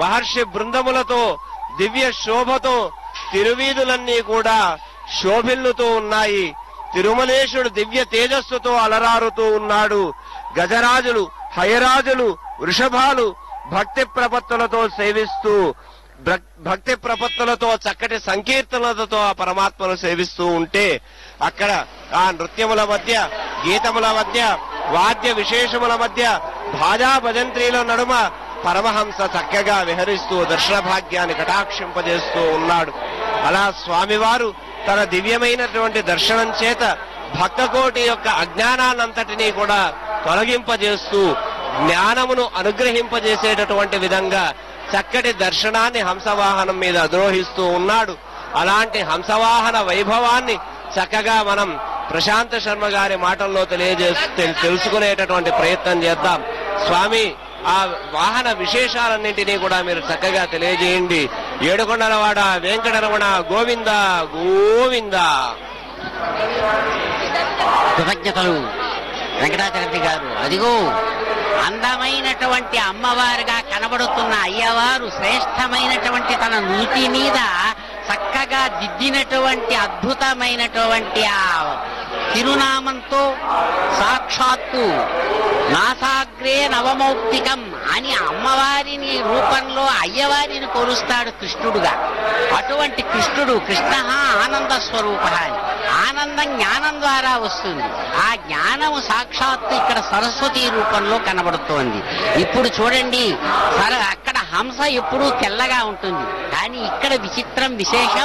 మహర్షి బృందములతో దివ్య శోభతో తిరువీధులన్నీ కూడా శోభిల్లుతూ ఉన్నాయి తిరుమలేశుడు దివ్య తేజస్సుతో అలరారుతూ ఉన్నాడు గజరాజులు హయరాజులు వృషభాలు భక్తి ప్రపత్తులతో సేవిస్తూ భక్- భక్తి ప్రపత్తులతో చక్కటి సంకీర్తనలతో ఆ పరమాత్మను సేవిస్తూ ఉంటే అక్కడ ఆ నృత్యముల మధ్య గీతముల మధ్య వాద్య విశేషముల మధ్య భాజా భజంత్రీల నడుమ పరమహంస చక్కగా విహరిస్తూ దర్శన భాగ్యాన్ని కటాక్షింపజేస్తూ ఉన్నాడు అలా స్వామివారు తన దివ్యమైనటువంటి దర్శనం చేత భక్తకోటి యొక్క అజ్ఞానాన్నంతటినీ కూడా తొలగింపజేస్తూ జ్ఞానమును అనుగ్రహింపజేసేటటువంటి విధంగా చక్కటి దర్శనాన్ని హంసవాహనం మీద అద్రోహిస్తూ ఉన్నాడు అలాంటి హంసవాహన వైభవాన్ని చక్కగా మనం ప్రశాంత శర్మ గారి మాటల్లో తెలియజేస్తూ తెల్- తెలుసుకునేటటువంటి ప్రయత్నం చేద్దాం స్వామి ఆ వాహన విశేషాలన్నింటినీ కూడా మీరు చక్కగా తెలియజేయండి ఏడుకొండలవాడ వెంకటరమణ గోవింద గోవింద కృతజ్ఞతలు వెంకటాచలపతి గారు అదిగో అందమైనటువంటి అమ్మవారుగా కనబడుతున్న అయ్యవారు శ్రేష్టమైనటువంటి తన నుటి మీద చక్కగా దిద్దినటువంటి అద్భుతమైనటువంటి ఆ తిరునామంతో సాక్షాత్తు నాసాగ్రే నవమౌక్తికం అని అమ్మవారిని రూపంలో అయ్యవారిని కొలుస్తాడు కృష్ణుడుగా అటువంటి కృష్ణుడు కృష్ణ ఆనంద స్వరూప అని ఆనందం జ్ఞానం ద్వారా వస్తుంది ఆ జ్ఞానము సాక్షాత్తు ఇక్కడ సరస్వతి రూపంలో కనబడుతోంది ఇప్పుడు చూడండి సర అక్కడ హంస ఎప్పుడూ తెల్లగా ఉంటుంది కానీ ఇక్కడ విచిత్రం విశేషం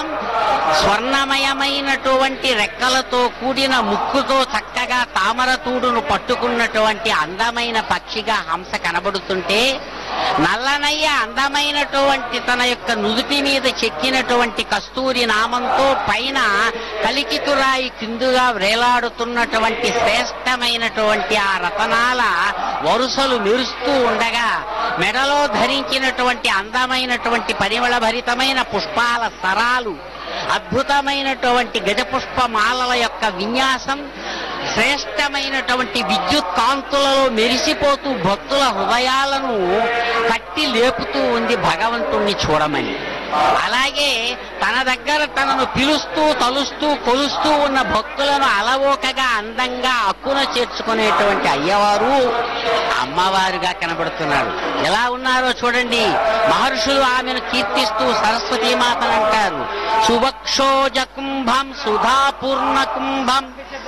స్వర్ణమయమైనటువంటి రెక్కలతో కూడిన ముక్కుతో చక్కగా తామరతూడును పట్టుకున్నటువంటి అందమైన పక్షిగా హంస కనబడుతుంటే నల్లనయ్య అందమైనటువంటి తన యొక్క నుదుటి మీద చెక్కినటువంటి కస్తూరి నామంతో పైన కలికితురాయి కిందుగా వేలాడుతున్నటువంటి శ్రేష్టమైనటువంటి ఆ రతనాల వరుసలు మెరుస్తూ ఉండగా మెడలో ధరించినటువంటి అందమైనటువంటి పరిమళ భరితమైన పుష్పాల సరాలు అద్భుతమైనటువంటి గజపుష్ప మాలల యొక్క విన్యాసం శ్రేష్టమైనటువంటి విద్యుత్ కాంతులలో మెరిసిపోతూ భక్తుల హృదయాలను కట్టి లేపుతూ ఉంది భగవంతుణ్ణి చూడమని అలాగే తన దగ్గర తనను పిలుస్తూ తలుస్తూ కొలుస్తూ ఉన్న భక్తులను అలవోకగా అందంగా అక్కున చేర్చుకునేటువంటి అయ్యవారు అమ్మవారుగా కనబడుతున్నాడు ఎలా ఉన్నారో చూడండి మహర్షులు ఆమెను కీర్తిస్తూ సరస్వతీ మాతను అంటారు సువక్షోజ కుంభం సుధాపూర్ణ కుంభం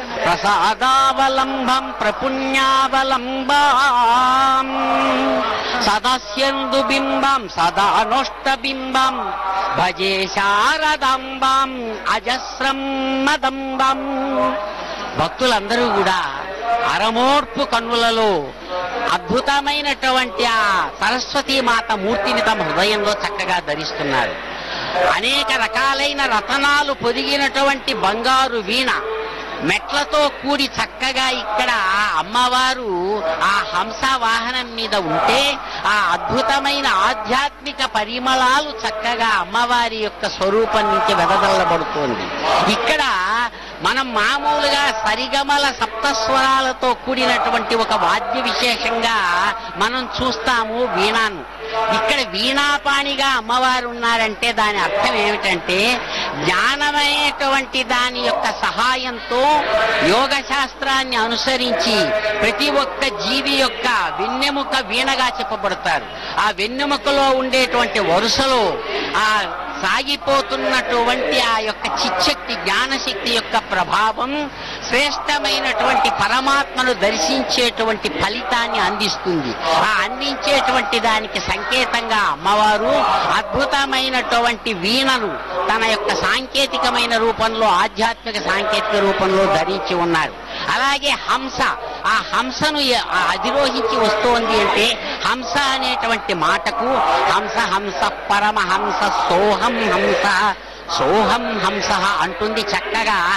ప్రసాదావలంబం ప్రపుణ్యావలంబాం సదస్యందు బింబం సదానోష్ట బింబం భజే శారదాంబాం అజస్రం మదంబం భక్తులందరూ కూడా అరమోర్పు కన్నులలో అద్భుతమైనటువంటి ఆ సరస్వతీ మాత మూర్తిని తమ హృదయంలో చక్కగా ధరిస్తున్నారు అనేక రకాలైన రతనాలు పొదిగినటువంటి బంగారు వీణ మెట్లతో కూడి చక్కగా ఇక్కడ అమ్మవారు ఆ హంస వాహనం మీద ఉంటే ఆ అద్భుతమైన ఆధ్యాత్మిక పరిమళాలు చక్కగా అమ్మవారి యొక్క స్వరూపం నుంచి వెదజల్లబడుతోంది ఇక్కడ మనం మామూలుగా సరిగమల సప్తస్వరాలతో కూడినటువంటి ఒక వాద్య విశేషంగా మనం చూస్తాము వీణాను ఇక్కడ వీణాపాణిగా అమ్మవారు ఉన్నారంటే దాని అర్థం ఏమిటంటే జ్ఞానమైనటువంటి దాని యొక్క సహాయంతో యోగ శాస్త్రాన్ని అనుసరించి ప్రతి ఒక్క జీవి యొక్క వెన్నెముక వీణగా చెప్పబడతారు ఆ వెన్నెముకలో ఉండేటువంటి వరుసలో ఆ సాగిపోతున్నటువంటి ఆ యొక్క చిచ్చక్తి జ్ఞానశక్తి యొక్క ప్రభావం శ్రేష్టమైనటువంటి పరమాత్మను దర్శించేటువంటి ఫలితాన్ని అందిస్తుంది ఆ అందించేటువంటి దానికి సంకేతంగా అమ్మవారు అద్భుతమైనటువంటి వీణను తన యొక్క సాంకేతికమైన రూపంలో ఆధ్యాత్మిక సాంకేతిక రూపంలో ధరించి ఉన్నారు అలాగే హంస ఆ హంసను ఎ- ఆ అధిరోహించి వస్తోంది అంటే హంస అనేటువంటి మాటకు హంస హంస పరమహంస సోహం హంస సోహం హంస అంటుంది చక్కగా